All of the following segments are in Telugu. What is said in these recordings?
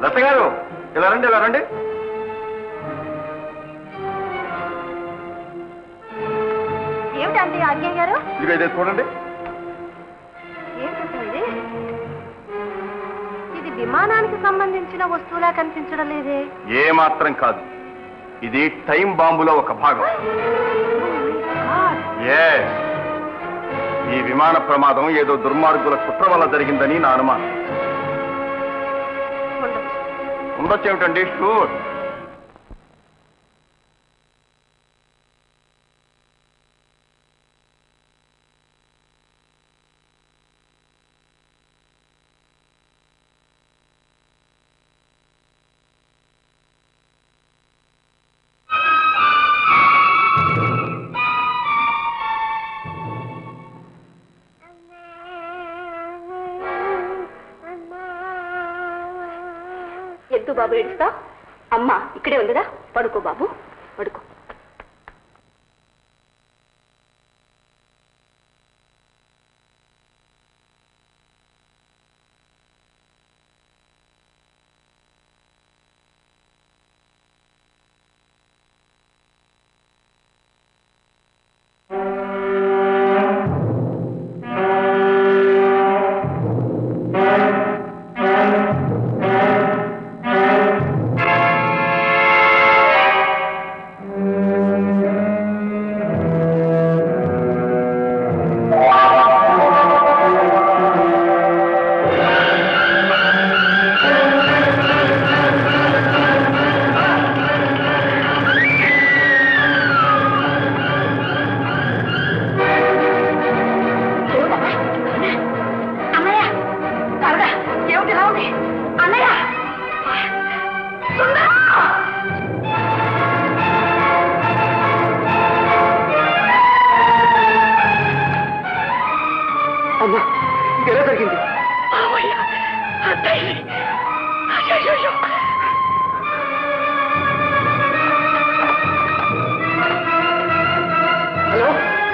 లత గారు ఇలా రండి ఇలా రండి ఏమిటండి ఆజ్ఞ గారు ఇదిగో ఇదే చూడండి ఏంటండి ఇది ఇది విమానానికి సంబంధించిన వస్తువులా కనిపించడం లేదే ఏ మాత్రం కాదు ఇది టైం బాంబులో ఒక భాగం Yes. ఈ విమాన ప్రమాదం ఏదో దుర్మార్గుల కుట్ర వల్ల జరిగిందని నా అనుమానం ఉండొచ్చు ఏమిటండి షూర్ ఎందుకు బాబు ఏడుస్తా అమ్మ ఇక్కడే ఉందిరా పడుకో బాబు పడుకో అన్నయ్య త్వరగా ఏమిటి ఇలా ఉంది అన్నయ్య సుందరం! అమ్మా ఎలా జరిగింది మావయ్య, అత్తయ్య. అయ్యయ్యయ్యో. హలో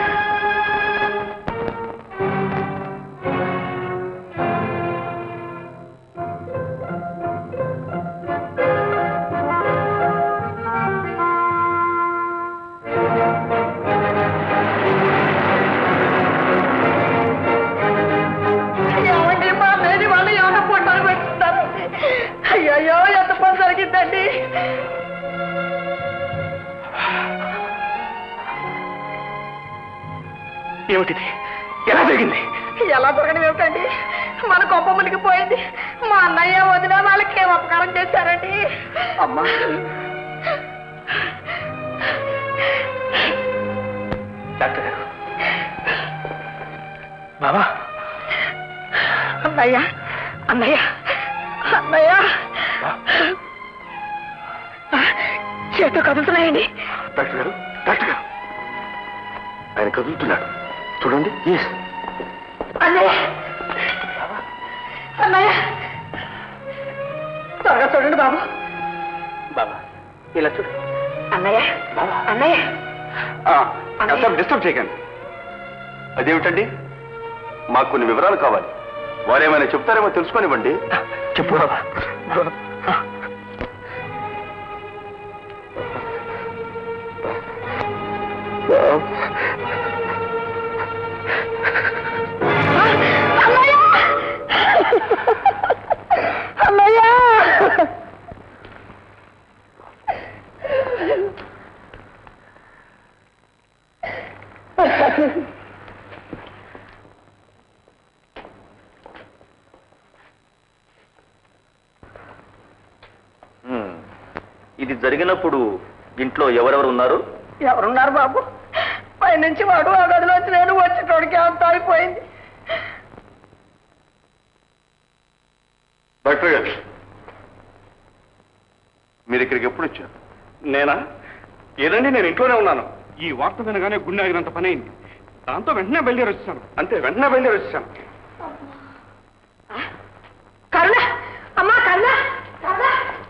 ఏమండి మా లేని వాళ్ళు ఏమైనా పొట్టాలు పెట్టుకుంటారు అయ్యయ్యో ఎంత పని జరిగిందండి ఏమిటిది ఎలా జరిగింది ఎలా దొరకడం ఏమిటండి మన గొప్ప మునిగిపోయింది మా అన్నయ్య వదిన వాళ్ళకి ఏం అపకారం చేశారండి అమ్మా డాక్టర్ గారు బాబా అన్నయ్య అన్నయ్య అన్నయ్య చేతులు కదులుతున్నాయండి డాక్టర్ గారు డాక్టర్ గారు ఆయన కదులుతున్నాడు చూడండి ఎస్ అన్నయ్య అన్నయ్య త్వరగా చూడండి బాబు బాబా ఇలా చూడు అన్నయ్య అన్నయ్య కాస్త డిస్టర్బ్ చేయకండి అదేమిటండి మాకు కొన్ని వివరాలు కావాలి వారేమైనా చెప్తారేమో తెలుసుకొనివ్వండి చెప్పు బాబా అన్నయ్య ఇది జరిగినప్పుడు ఇంట్లో ఎవరెవరు ఉన్నారు ఎవరున్నారు బాబు పైనుంచి వాడు ఆ గదిలోంచి నేను వచ్చేటోడికి అంత అయిపోయింది డాక్టర్ గారు మీరు ఇక్కడికి ఎప్పుడు వచ్చారు నేనా ఏదండి నేను ఇంట్లోనే ఉన్నాను ఈ వార్త వినగానే గుండె ఆగినంత పని అయింది దాంతో వెంటనే బయలుదేరి వచ్చేసాను అంతే వెంటనే బయలుదేరి వచ్చేసాను కరుణ అమ్మా కరుణ కరుణ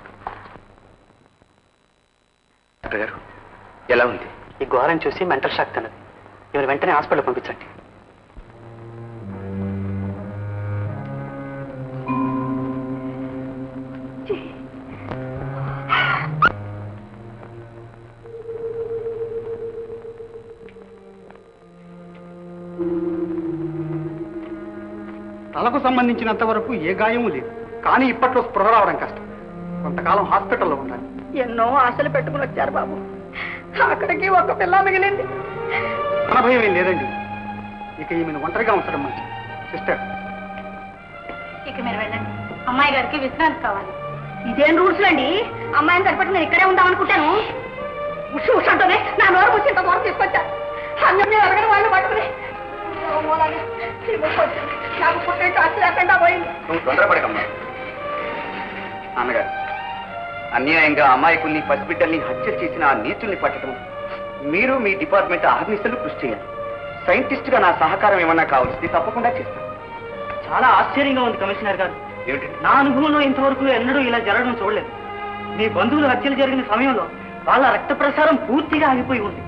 డాక్టర్ గారు ఎలా ఉంది ఈ ఘోరం చూసి మెంటల్ షాక్ అన్నది ఇవరు వెంటనే హాస్పిటల్ పంపించండి నుంచి తలకు సంబంధించినంత వరకు ఏ గాయము లేదు కానీ ఇప్పట్లో స్పృహ రావడం కష్టం కొంతకాలం హాస్పిటల్లో ఉండాలి ఎన్నో ఆశలు పెట్టుకుని వచ్చారు బాబు అక్కడికి ఒక పిల్ల మిగిలింది మన భయం ఏం లేదండి ఇక ఈమెను ఒంటరిగా ఉంచడం మంచిది సిస్టర్ ఇక మీరు వెళ్ళండి అమ్మాయి గారికి విశ్రాంతి కావాలి ఇదేం రూల్స్ అండి అమ్మాయిని సరిపట్టి నేను ఇక్కడే ఉందాం అనుకుంటాను ఉషి ఉషి అంటూనే నా నోరు ముచ్చి ఇంత దూరం తీసుకొచ్చా అన్నం మీద అడగని వాళ్ళు పట్టుకుని ఓ మూలాగా ఈ ముప్పు వచ్చింది. నాకు పుట్టే కాస్త లేకుండా పోయింది నువ్వు తొందరపడకమ్మా నాన్నగారు అన్యాయంగా అమాయకుల్ని పసిబిడ్డల్ని హత్య చేసిన ఆ నీచుల్ని పట్టడం మీరు మీ డిపార్ట్మెంట్ ఆర్నిసలు కృషి చేయాలి సైంటిస్ట్ గా నా సహకారం ఏమన్నా కావాల్సింది తప్పకుండా చేస్తాను చాలా ఆశ్చర్యంగా ఉంది కమిషనర్ గారు ఏమిటి నా అనుభవంలో ఇంతవరకు ఎన్నడూ ఇలా జరగడం చూడలేదు మీ బంధువులు హత్యలు జరిగిన సమయంలో వాళ్ళ రక్త ప్రసారం పూర్తిగా ఆగిపోయి ఉంది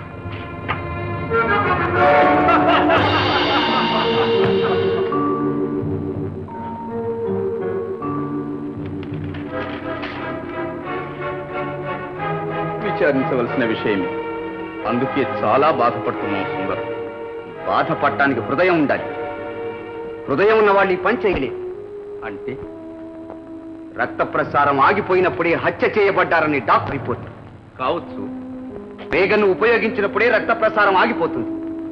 విచారించవలసిన విషయమే అందుకే చాలా బాధపడుతున్నాం సుందరం బాధపడటానికి హృదయం ఉండాలి హృదయం ఉన్న వాళ్ళు ఈ పని చేయలేదు అంటే రక్త ప్రసారం ఆగిపోయినప్పుడే హత్య చేయబడ్డారని డాక్టర్ రిపోర్ట్ కావచ్చు వేగను ఉపయోగించినప్పుడే రక్త ప్రసారం ఆగిపోతుంది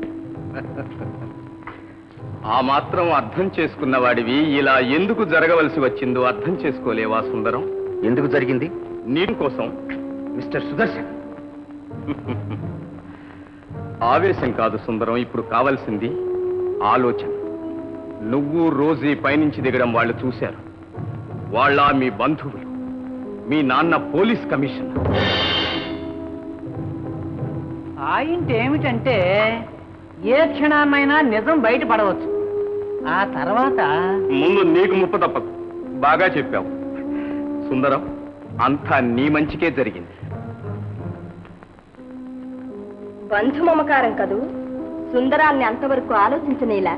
ఆ మాత్రం అర్థం చేసుకున్న వాడివి ఇలా ఎందుకు జరగవలసి వచ్చిందో అర్థం చేసుకోలేవా సుందరం ఎందుకు జరిగింది నీటి కోసం మిస్టర్ సుదర్శన్ ఆవేశం కాదు సుందరం ఇప్పుడు కావలసింది ఆలోచన నువ్వు రోజీ పైనుంచి దిగడం వాళ్ళు చూశారు వాళ్ళ మీ బంధువులు మీ నాన్న పోలీస్ కమిషనర్ పాయింట్ ఏమిటంటే ఏ క్షణాన్నైనా నిజం బయటపడవచ్చు ఆ తర్వాత ముందు నీకు ముప్ప తప్పదు బాగా చెప్పావు సుందరం అంతా నీ మంచికే జరిగింది బంధు మమకారం కదూ సుందరాన్ని అంతవరకు ఆలోచించనేలా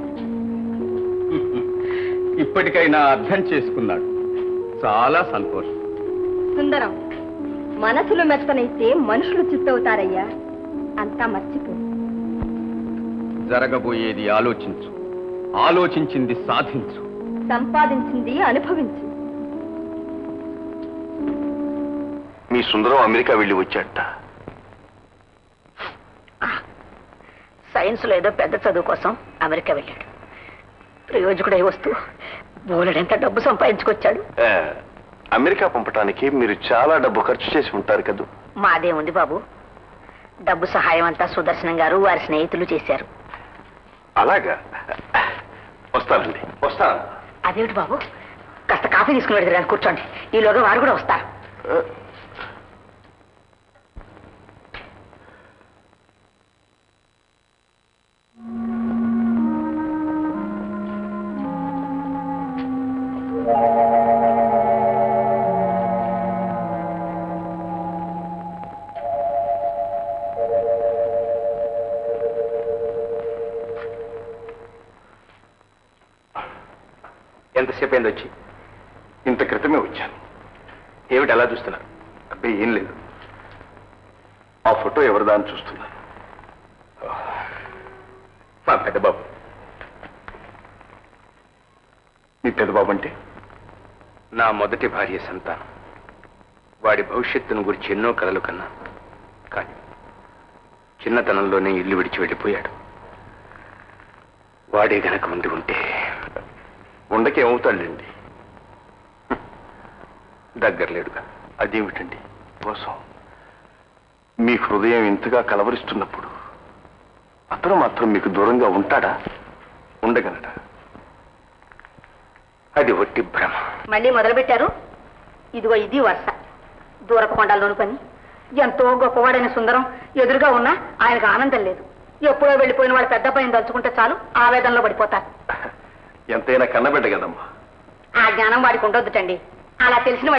ఇప్పటికైనా అర్థం చేసుకున్నాడు చాలా సంతోషం సుందరం మనసులు మెత్తనైతే మనుషులు చిత్తవుతారయ్యా అంతా మర్చిపో జరగబోయేది ఆలోచించు ఆలోచించింది సాధించు సంపాదించింది అనుభవించు మీ సుందరం అమెరికా వెళ్ళి వచ్చాట సైన్స్ లో ఏదో పెద్ద చదువు కోసం అమెరికా వెళ్ళాడు ప్రయోజకుడై వస్తూ బోలెడంత డబ్బు సంపాదించుకొచ్చాడు అమెరికా పంపటానికి మీరు చాలా డబ్బు ఖర్చు చేసి ఉంటారు కదూ మాదేముంది బాబు డబ్బు సహాయం అంతా సుదర్శనం గారు వారి స్నేహితులు చేశారు అలాగా వస్తానండి వస్తాను అదేమిటి బాబు కాస్త కాఫీ తీసుకుని వెళ్తారు కూర్చోండి ఈలోగా వారు కూడా వస్తారు ఎంతసేపు అయింది వచ్చి ఇంత క్రితమే వచ్చాను ఏమిటి అలా చూస్తున్నారు అబ్బే ఏం లేదు ఆ ఫోటో ఎవరిదా అని చూస్తున్నాను మా పెద్ద బాబు మీ పెద్దబాబు అంటే నా మొదటి భార్య సంతానం వాడి భవిష్యత్తును గురించి ఎన్నో కలలు కన్నా కానీ చిన్నతనంలోనే ఇల్లు విడిచి వెళ్ళిపోయాడు వాడే గనక ఉండి ఉంటే ఉండకి ఏమవుతాడండి దగ్గరలేడుగా అదేమిటండి కోసం మీ హృదయం ఇంతగా కలవరిస్తున్నప్పుడు అతను మాత్రం మీకు దూరంగా ఉంటాడా ఉండగలడా అది ఒట్టి భ్రమ మళ్ళీ మొదలు పెట్టారు ఇదిగో ఇది వరుస దూరపు కొండల్లోని పని ఎంతో గొప్పవాడైన సుందరం ఎదురుగా ఉన్నా ఆయనకు ఆనందం లేదు ఎప్పుడో వెళ్ళిపోయిన వాడు పెద్ద పైన తలుచుకుంటే చాలు ఆవేదనలో పడిపోతారు ఎంతైనా కన్నబిడ్డ కదమ్మా ఆ జ్ఞానం వాడికి ఉండొద్దుటండి అలా తెలిసిన